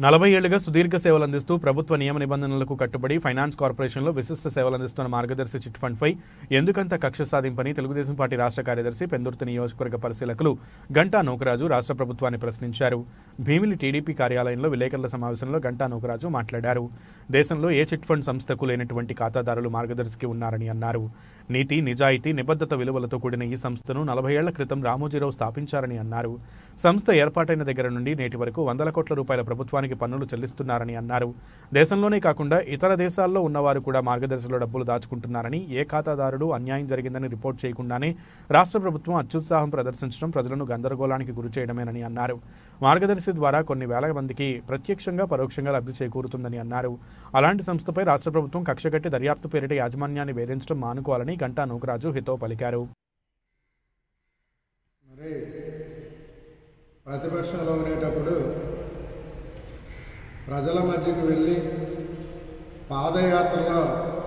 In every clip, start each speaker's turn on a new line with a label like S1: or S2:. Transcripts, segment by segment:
S1: నలభై ఏళ్లుగా సుదీర్ఘ సేవలు అందిస్తూ ప్రభుత్వ నియమ నిబంధనలకు కట్టుబడి ఫైనాన్స్ కార్పొరేషన్లో విశిష్ట సేవలు అందిస్తున్న మార్గదర్శి చిట్ ఫండ్ పై ఎందుకంత కక్ష సాధింపని తెలుగుదేశం పార్టీ రాష్ట్ర కార్యదర్శి పెందుర్తి నియోజకవర్గ పరిశీలకులు గంటా నూకరాజు రాష్ట్ర ప్రభుత్వాన్ని ప్రశ్నించారు భీమిలి టీడీపీ కార్యాలయంలో విలేకరుల సమావేశంలో గంటా నూకరాజు మాట్లాడారు దేశంలో ఏ చిట్ ఫండ్ సంస్థకు లేనటువంటి ఖాతాదారులు మార్గదర్శికి ఉన్నారని అన్నారు నీతి నిజాయితీ నిబద్ధత విలువలతో కూడిన ఈ సంస్థను నలభై ఏళ్ల క్రితం రామోజీరావు స్థాపించారని అన్నారు సంస్థ ఏర్పాటైన దగ్గర నుండి నేటి వరకు వందల కోట్ల రూపాయల ప్రభుత్వానికి పన్నులు చెల్లిస్తున్నారని అన్నారు దేశంలోనే కాకుండా ఇతర దేశాల్లో ఉన్నవారు కూడా మార్గదర్శిలో డబ్బులు దాచుకుంటున్నారని ఏ ఖాతాదారుడు అన్యాయం జరిగిందని రిపోర్ట్ చేయకుండానే రాష్ట్ర ప్రభుత్వం అత్యుత్సాహం ప్రదర్శించడం ప్రజలను గందరగోళానికి గురి చేయడమేనని అన్నారు మార్గదర్శి ద్వారా కొన్ని వేల మందికి ప్రత్యక్షంగా పరోక్షంగా లబ్ధి చేకూరుతుందని అన్నారు అలాంటి సంస్థపై రాష్ట్ర ప్రభుత్వం కక్షగట్టి దర్యాప్తు పేరిట యాజమాన్యాన్ని వేధించడం మానుకోవాలని గంటా నూకరాజు హితో పలికారు
S2: మరి ప్రతిపక్షంలో ఉండేటప్పుడు ప్రజల మధ్యకి వెళ్ళి పాదయాత్రలో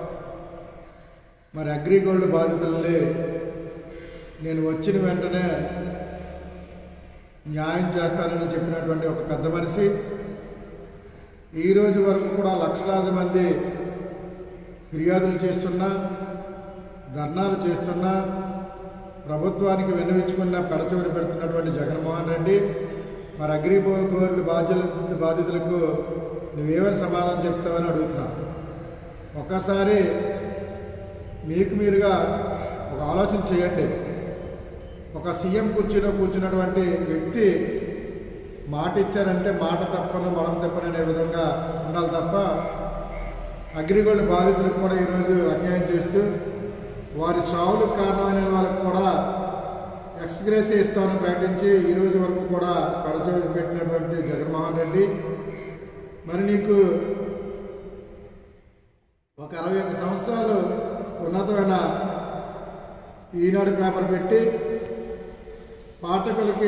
S2: మరి అగ్రిగోల్డ్ బాధితుల్ని నేను వచ్చిన వెంటనే న్యాయం చేస్తానని చెప్పినటువంటి ఒక పెద్ద మనిషి ఈ రోజు వరకు కూడా లక్షలాది మంది ఫిర్యాదులు చేస్తున్నా ధర్నాలు చేస్తున్నా ప్రభుత్వానికి విన్నవించుకున్న పెడచవని పెడుతున్నటువంటి జగన్మోహన్ రెడ్డి మరి అగ్రిగోల్డ్ బాధ్యుల బాధితులకు నువ్వేమని సమాధానం చెప్తావని అడుగుతున్నా ఒక్కసారి మీకు మీరుగా ఒక ఆలోచన చేయండి ఒక సీఎం కుర్చీలో కూర్చున్నటువంటి వ్యక్తి మాట ఇచ్చారంటే మాట తప్పను మడం తప్పను అనే విధంగా ఉండాలి తప్ప అగ్రిగోల్డ్ బాధితులకు కూడా ఈరోజు అన్యాయం చేస్తూ వారి చావులకు కారణమైన వాళ్ళకు కూడా ఎక్స్గ్రేస్ ఇస్తామని ప్రకటించి ఈ రోజు వరకు కూడా పడచోటు పెట్టినటువంటి జగన్మోహన్ రెడ్డి మరి నీకు ఒక అరవై ఒక్క సంవత్సరాలు ఉన్నతమైన ఈనాడు పేపర్ పెట్టి పాఠకులకి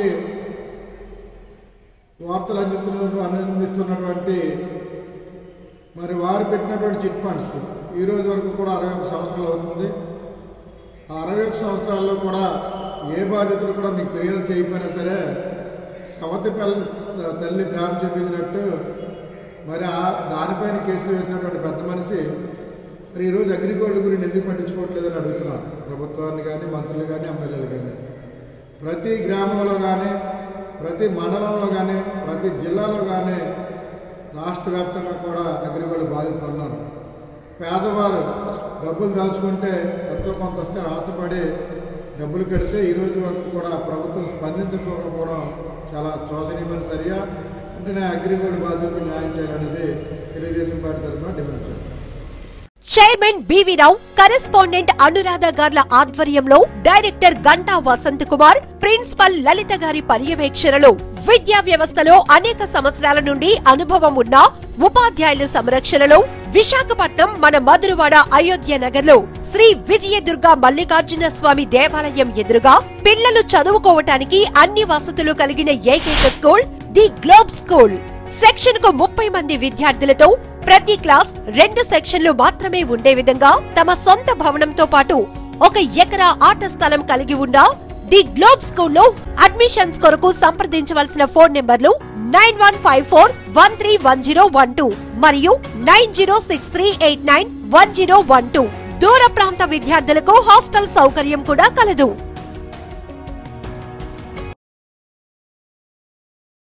S2: వార్తలు అందిస్తున్న అందిస్తున్నటువంటి మరి వారు పెట్టినటువంటి చిట్ ఫండ్స్ ఈ రోజు వరకు కూడా అరవై ఒక్క సంవత్సరాలు అవుతుంది ఆ అరవై ఒక్క సంవత్సరాల్లో కూడా ఏ బాధితులు కూడా మీకు ఫిర్యాదు చేయకపోయినా సరే సవతి పిల్ల తల్లి ప్రేమ చూపించినట్టు మరి ఆ దానిపైన కేసులు వేసినటువంటి పెద్ద మనిషి మరి ఈరోజు అగ్రిగోల్డ్ గురించి ఎందుకు పట్టించుకోవట్లేదని అడుగుతున్నాను ప్రభుత్వాన్ని కానీ మంత్రులు కానీ ఎమ్మెల్యేలు కానీ ప్రతి గ్రామంలో కానీ ప్రతి మండలంలో కానీ ప్రతి జిల్లాలో కానీ రాష్ట్ర వ్యాప్తంగా కూడా అగ్రిగోల్డ్ బాధితులు ఉన్నారు పేదవారు డబ్బులు దాచుకుంటే ఎంతో కొంత వస్తే ఆశపడి డబ్బులు పెడితే ఈ రోజు వరకు కూడా ప్రభుత్వం స్పందించకపోవడం చాలా శోచనీయమైన చర్య వెంటనే అగ్రిగోల్డ్ బాధ్యతలు న్యాయం చేయాలనేది తెలుగుదేశం పార్టీ తరఫున డిమాండ్ చేస్తాం
S3: chairman B V Rao correspondent Anuradha గార్ల ఆధ్వర్యంలో డైరెక్టర్ గంటా వసంత్ కుమార్ ప్రిన్సిపల్ లలిత గారి పర్యవేక్షణలో విద్యా వ్యవస్థలో అనేక సంవత్సరాల నుండి అనుభవం ఉన్న ఉపాధ్యాయుల సంరక్షణలో విశాఖపట్నం మన మధురవాడ అయోధ్య నగర్లో శ్రీ విజయదుర్గ మల్లికార్జున స్వామి దేవాలయం ఎదురుగా పిల్లలు చదువుకోవటానికి అన్ని వసతులు కలిగిన ఏకైక school the globe school section కు ముప్పై మంది విద్యార్థులతో ప్రతి క్లాస్ రెండు సెక్షన్లు మాత్రమే ఉండే విధంగా తమ సొంత భవనంతో పాటు ఒక ఎకరా ఆట స్థలం కలిగి ఉన్న ది గ్లోబ్ స్కూల్లో అడ్మిషన్స్ కొరకు సంప్రదించవలసిన ఫోన్ నెంబర్లు nine one five four one three one zero one two మరియు nine zero six three eight nine one zero one two దూర ప్రాంత విద్యార్థులకు హాస్టల్ సౌకర్యం కూడా కలదు